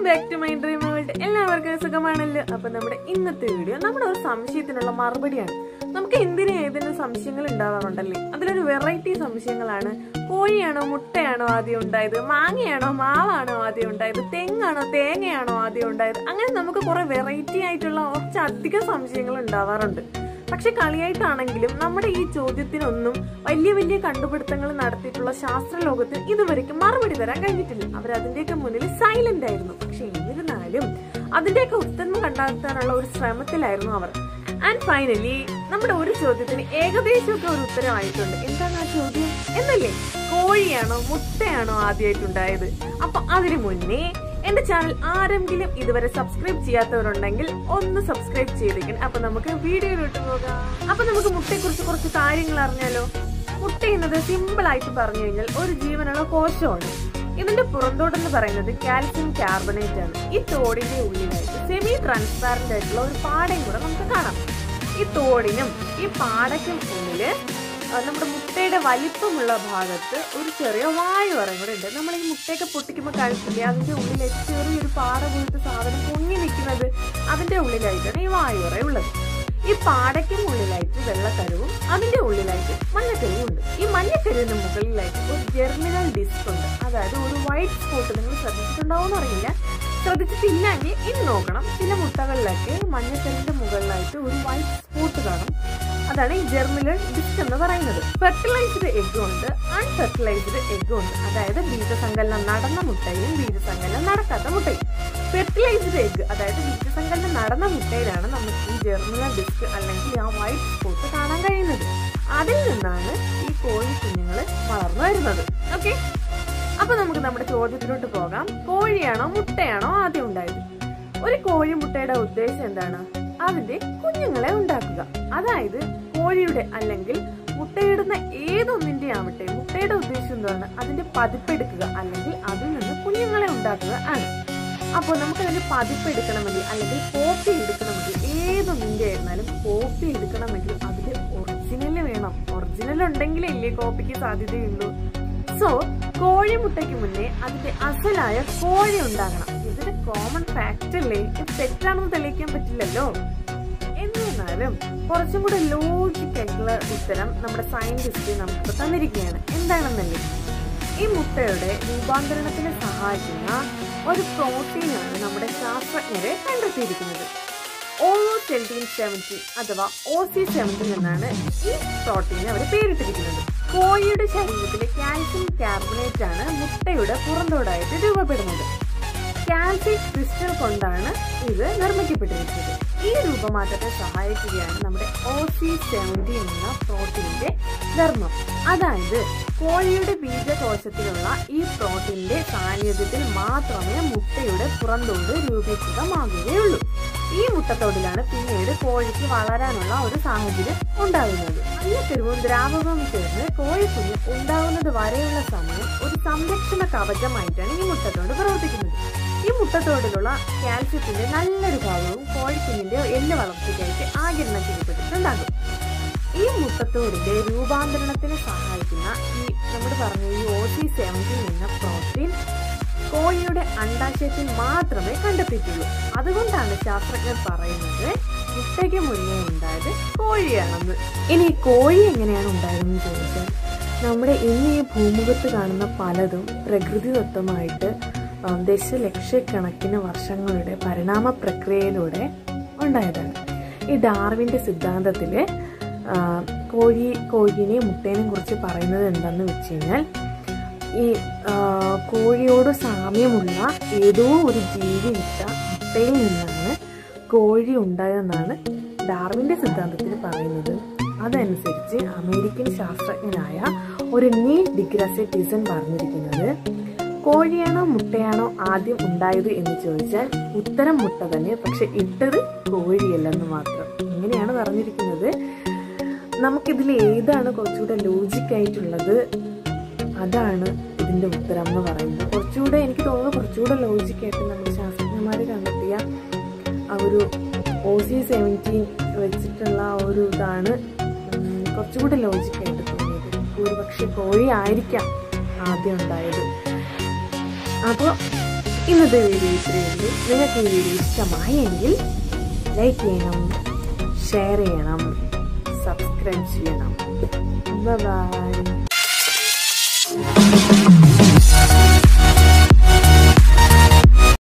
back to my dream world എല്ലാവർക്കും സുഖമാണല്ലോ അപ്പൊ നമ്മുടെ ഇന്നത്തെ വീഡിയോ നമ്മുടെ ഒരു സംശയത്തിനുള്ള മറുപടിയാണ് നമുക്ക് എന്തിനും ഏതിനും സംശയങ്ങൾ ഉണ്ടാവാറുണ്ടല്ലേ അതിലൊരു വെറൈറ്റി സംശയങ്ങളാണ് കോഴിയാണോ മുട്ടയാണോ ആദ്യം ഉണ്ടായത് മാങ്ങയാണോ മാവാണോ ആദ്യം ഉണ്ടായത് തെങ്ങാണോ തേങ്ങയാണോ ആദ്യം ഉണ്ടായത് അങ്ങനെ നമുക്ക് കുറെ വെറൈറ്റി ആയിട്ടുള്ള കുറച്ചധികം സംശയങ്ങൾ ഉണ്ടാവാറുണ്ട് പക്ഷെ കളിയായിട്ടാണെങ്കിലും നമ്മുടെ ഈ ചോദ്യത്തിനൊന്നും വലിയ വലിയ കണ്ടുപിടുത്തങ്ങൾ നടത്തിയിട്ടുള്ള ശാസ്ത്ര ലോകത്തിന് ഇതുവരെയ്ക്കും മറുപടി തരാൻ കഴിഞ്ഞിട്ടില്ല അവർ അതിന്റെയൊക്കെ മുന്നിൽ സൈലന്റ് ആയിരുന്നു പക്ഷെ എന്നിരുന്നാലും അതിന്റെയൊക്കെ ഉത്തരം കണ്ടെത്താനുള്ള ഒരു ശ്രമത്തിലായിരുന്നു അവർ ആൻഡ് ഫൈനലി നമ്മുടെ ഒരു ചോദ്യത്തിന് ഏകദേശമൊക്കെ ഒരു ഉത്തരമായിട്ടുണ്ട് എന്താണ് ആ ചോദ്യം എന്നല്ലേ കോഴിയാണോ മുട്ടയാണോ ആദ്യമായിട്ടുണ്ടായത് അപ്പൊ അതിനു മുന്നേ എന്റെ ചാനൽ ആരെങ്കിലും ഇതുവരെ സബ്സ്ക്രൈബ് ചെയ്യാത്തവരുണ്ടെങ്കിൽ ഒന്ന് സബ്സ്ക്രൈബ് ചെയ്തേക്കണം അപ്പൊ നമുക്ക് വീഡിയോയിലോട്ട് പോകാം അപ്പൊ നമുക്ക് മുട്ടയെ കുറിച്ച് കുറച്ച് കാര്യങ്ങൾ അറിഞ്ഞാലോ മുട്ട എന്നത് സിമ്പിൾ ആയിട്ട് പറഞ്ഞു കഴിഞ്ഞാൽ ഒരു ജീവനുള്ള കോശമാണ് ഇതിന്റെ പുറന്തോടെന്ന് പറയുന്നത് കാൽസ്യം കാർബണേറ്റ് ആണ് ഈ തോടിന്റെ ഉള്ളിലായിട്ട് സെമി ട്രാൻസ്പാരന്റ് ആയിട്ടുള്ള ഒരു പാടയും കൂടെ നമുക്ക് കാണാം ഈ തോടിനും ഈ പാടയ്ക്കും ഉള്ളില് ആ, നമ്മുടെ മുട്ടയുടെ വലിപ്പമുള്ള ഭാഗത്ത് ഒരു ചെറിയ വായു പറയും കൂടെ ഉണ്ട് നമ്മൾ ഈ മുട്ടയൊക്കെ പൊട്ടിക്കുമ്പോൾ കഴിച്ചില്ലേ അതിന്റെ ഉള്ളിലേക്ക് ചെറിയൊരു പാറ പോലത്തെ സാധനം പൊങ്ങി നിൽക്കുന്നത് അതിന്റെ ഉള്ളിലായിട്ടാണ് ഈ വായു പറ ഉള്ളത് ഈ പാടയ്ക്കും ഉള്ളിലായിട്ട് വെള്ളക്കരുവും അതിന്റെ ഉള്ളിലായിട്ട് മഞ്ഞക്കരുവും ഉണ്ട് ഈ മഞ്ഞക്കരുവിന് മുകളിലായിട്ട് ഒരു ജെർമിനൽ ഡിസ്ക് ഉണ്ട് അതായത് ഒരു വൈറ്റ് സ്പോട്ട് നിങ്ങൾ ശ്രദ്ധിച്ചിട്ടുണ്ടാവും അറിയില്ല ശ്രദ്ധിച്ചിട്ടില്ലെങ്കിൽ ഇനി നോക്കണം ചില മുട്ടകളിലൊക്കെ മഞ്ഞക്കരുവിന്റെ മുകളിലായിട്ട് ഒരു വൈറ്റ് സ്പോട്ട് കാണും അതാണ് ഈ ജെർമിനൽ ഡിസ്ക് എന്ന് പറയുന്നത് ഫെർട്ടിലൈസ്ഡ് എഗ് ഉണ്ട് അൺഫെർട്ടിലൈസ്ഡ് എഗ് ഉണ്ട് അതായത് ബീജസങ്കലനം നടന്ന മുട്ടയും ബീജസങ്കലനം നടക്കാത്ത മുട്ടയും ഫെർട്ടിലൈസ്ഡ് എഗ് അതായത് ബീജസങ്കലനം നടന്ന മുട്ടയിലാണ് നമുക്ക് ഈ ജെർമിനൽ ഡിസ്ക് അല്ലെങ്കിൽ ആ വൈറ്റ് സ്പോട്ട് കാണാൻ കഴിയുന്നത് അതിൽ നിന്നാണ് ഈ കോഴി കുഞ്ഞുങ്ങൾ വളർന്നു വരുന്നത് ഓക്കെ അപ്പൊ നമുക്ക് നമ്മുടെ ചോദ്യത്തിലോട്ട് പോകാം കോഴിയാണോ മുട്ടയാണോ ആദ്യം ഉണ്ടായത് ഒരു കോഴി മുട്ടയുടെ ഉദ്ദേശം എന്താണ് അതിന്റെ കുഞ്ഞുങ്ങളെ ഉണ്ടാക്കുക അതായത് കോഴിയുടെ അല്ലെങ്കിൽ മുട്ടയിടുന്ന ഏതൊന്നിന്റെ ആവട്ടെ മുട്ടയുടെ ഉദ്ദേശം എന്താണ് അതിന്റെ പതിപ്പെടുക്കുക അല്ലെങ്കിൽ അതിൽ നിന്ന് കുഞ്ഞുങ്ങളെ ഉണ്ടാക്കുക ആണ് അപ്പോൾ നമുക്ക് അതിന്റെ പതിപ്പെടുക്കണമെങ്കിൽ അല്ലെങ്കിൽ കോപ്പി എടുക്കണമെങ്കിൽ ഏതൊന്നിന്റെ ആയിരുന്നാലും കോപ്പി എടുക്കണമെങ്കിൽ അതിന്റെ ഒറിജിനൽ വേണം ഒറിജിനൽ ഉണ്ടെങ്കിലേ ഇല്ലേ കോപ്പിക്ക് സാധ്യതയുള്ളൂ സോ കോഴിമുട്ടയ്ക്ക് മുന്നേ അതിന്റെ അസലായ കോഴി ഉണ്ടാകണം ഇതൊരു കോമൺ ഫാക്ട് അല്ലേ ഇത് തെറ്റാണെന്ന് തെളിയിക്കാൻ പറ്റില്ലല്ലോ എന്നിരുന്നാലും കുറച്ചും കൂടെ ലോജിക് ആയിട്ടുള്ള ഉത്തരം നമ്മുടെ സയന്റിസ്റ്റ് നമുക്ക് തന്നിരിക്കുകയാണ് എന്താണെന്നല്ലേ ഈ മുട്ടയുടെ രൂപാന്തരണത്തിന് സഹായിക്കുന്ന ഒരു പ്രോട്ടീനാണ് നമ്മുടെ ശാസ്ത്രജ്ഞരെ കണ്ടെത്തിയിരിക്കുന്നത് ഓവോ സെവൻറ്റീൻ സെവൻറ്റി അഥവാ ഒ സി സെവൻറ്റീൻ എന്നാണ് ഈ പ്രോട്ടീന് അവർ പേരിട്ടിരിക്കുന്നത് കോഴിയുടെ ശരീരത്തിലെ കാൽസ്യം കാർബണേറ്റ് ആണ് മുട്ടയുടെ പുറന്തോടായിട്ട് രൂപപ്പെടുന്നത് കാൽസ്യം ക്രിസ്റ്റൽ കൊണ്ടാണ് ഇത് നിർമ്മിക്കപ്പെട്ടിരിക്കുന്നത് ഈ രൂപമാറ്റത്തെ സഹായിക്കുകയാണ് നമ്മുടെ ഒ സി സെവൻറ്റി എന്ന പ്രോട്ടീന്റെ ധർമ്മം അതായത് കോഴിയുടെ ബീജകോശത്തിലുള്ള ഈ പ്രോട്ടീന്റെ സാന്നിധ്യത്തിൽ മാത്രമേ മുട്ടയുടെ പുറന്തോട് രൂപീകൃതമാകുകയുള്ളൂ ഈ മുട്ടത്തോടിലാണ് പിന്നീട് കോഴിക്ക് വളരാനുള്ള ഒരു സാഹചര്യം ഉണ്ടാകുന്നത് മഞ്ഞക്കരുവും ദ്രാവകവും ചേർന്ന് കോഴിക്കുഞ്ഞ് ഉണ്ടാകുന്നത് വരെയുള്ള സമയം ഒരു സംരക്ഷണ കവചമായിട്ടാണ് ഈ മുട്ടത്തോട് പ്രവർത്തിക്കുന്നത് ഈ മുട്ടത്തോടിലുള്ള കാൽസ്യത്തിന്റെ നല്ലൊരു ഭാഗവും കോഴിക്കുഞ്ഞിന്റെ എല്ല് വളർച്ചയ്ക്കായിട്ട് ആകിരണം ചെയ്യപ്പെട്ടിട്ടുണ്ടാകും ഈ മുട്ടത്തോടിന്റെ രൂപാന്തരണത്തിന് സഹായിക്കുന്ന ഈ നമ്മൾ പറഞ്ഞ ഈ ഒ സി സെവൻറ്റീൻ എന്ന പ്രോട്ടീൻ കോഴിയുടെ അണ്ടാശയത്തിൽ മാത്രമേ കണ്ടെത്തിയിട്ടുള്ളൂ അതുകൊണ്ടാണ് ശാസ്ത്രജ്ഞർ പറയുന്നത് മുട്ടയ്ക്ക് മുന്നേ ഉണ്ടായത് കോഴിയാണെന്ന് ഇനി കോഴി എങ്ങനെയാണ് ഉണ്ടായതെന്ന് ചോദിച്ചാൽ നമ്മുടെ ഇന്ന് ഈ ഭൂമുഖത്ത് കാണുന്ന പലതും പ്രകൃതിദത്തമായിട്ട് ആ, ദശലക്ഷക്കണക്കിന് വർഷങ്ങളുടെ പരിണാമ പ്രക്രിയയിലൂടെ ഉണ്ടായതാണ് ഈ ഡാർവിന്റെ സിദ്ധാന്തത്തില് ആ, കോഴി കോഴിനെയും മുട്ടേനെയും കുറിച്ച് പറയുന്നത് എന്താന്ന് വെച്ച് കഴിഞ്ഞാൽ ഈ ആ, കോഴിയോട് സാമ്യമുള്ള ഏതോ ഒരു ജീവി ഇട്ട മുട്ടയിൽ നിന്നാണ് കോഴി ഉണ്ടായതെന്നാണ് ഡാർവിന്റെ സിദ്ധാന്തത്തിൽ പറയുന്നത് അതനുസരിച്ച് അമേരിക്കൻ ശാസ്ത്രജ്ഞനായ ഒരു നീൽ ഡിഗ്രസെ ടിസൺ പറഞ്ഞിരിക്കുന്നത് കോഴിയാണോ മുട്ടയാണോ ആദ്യം ഉണ്ടായത് എന്ന് ചോദിച്ചാൽ ഉത്തരം മുട്ട തന്നെ പക്ഷെ ഇട്ടത് കോഴിയല്ലെന്ന് മാത്രം ഇങ്ങനെയാണ് പറഞ്ഞിരിക്കുന്നത് നമുക്കിതിൽ ഏതാണ് കുറച്ചുകൂടെ ലോജിക് ആയിട്ടുള്ളത് അതാണ് ഇതിന്റെ ഉത്തരം എന്ന് പറയുന്നത് കുറച്ചുകൂടെ എനിക്ക് തോന്നുന്നു കുറച്ചുകൂടെ ലോജിക് ആയിട്ട് നമ്മുടെ ശാസ്ത്രജ്ഞന്മാർ കണ്ടെത്തിയ ആ ഒരു ഒ സി സെവൻറ്റീൻ വെച്ചിട്ടുള്ള ആ ഒരു ഇതാണ് ഉം, കുറച്ചുകൂടെ ലോജിക് ആയിട്ട് തോന്നിയത് ഒരുപക്ഷെ കോഴി ആയിരിക്കാം ആദ്യം ഉണ്ടായത് അപ്പോൾ ഇന്നത്തെ വീഡിയോ ഇത്രയേ ഉള്ളൂ നിങ്ങൾക്ക് ഈ വീഡിയോ ഇഷ്ടമായെങ്കിൽ ലൈക്ക് ചെയ്യണം ഷെയർ ചെയ്യണം സബ്സ്ക്രൈബ് ചെയ്യണം ബൈ